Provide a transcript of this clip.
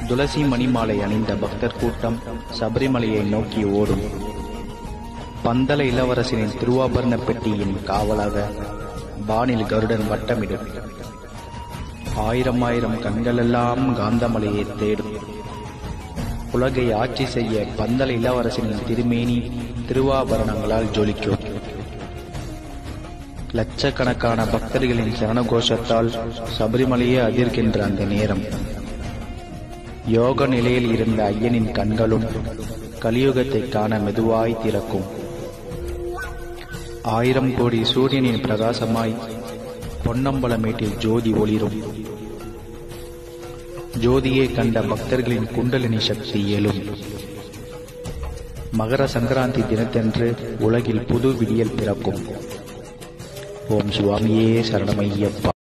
துளசி மணிமாலை அணிந்த பக்தர் கூட்டம் சபரிமலையை நோக்கி ஓடும் பந்தல இளவரசனின் திருவாபரண பெட்டியின் காவலாக வானில் கருடன் வட்டமிடும் ஆயிரம் ஆயிரம் கண்களெல்லாம் காந்தமலையை தேடும் உலகை ஆட்சி செய்ய பந்தல இளவரசனின் திருமேனி திருவாபரணங்களால் ஜொலிக்கும் லட்சக்கணக்கான பக்தர்களின் சரணகோஷத்தால் சபரிமலையே அதிர்கின்ற அந்த நேரம் யோக நிலையில் இருந்த ஐயனின் கண்களும் கலியுகத்தை காண மெதுவாய் திறக்கும் ஆயிரம் கோடி சூரியனின் பிரகாசமாய் பொன்னம்பலமேட்டில் ஜோதி ஒளிரும் ஜோதியை கண்ட பக்தர்களின் குண்டலினி சக்தி எழும் மகர சங்கராந்தி தினத்தன்று உலகில் புது விடியல் பிறக்கும் ஓம் சுவாமியே சரணமையப்பா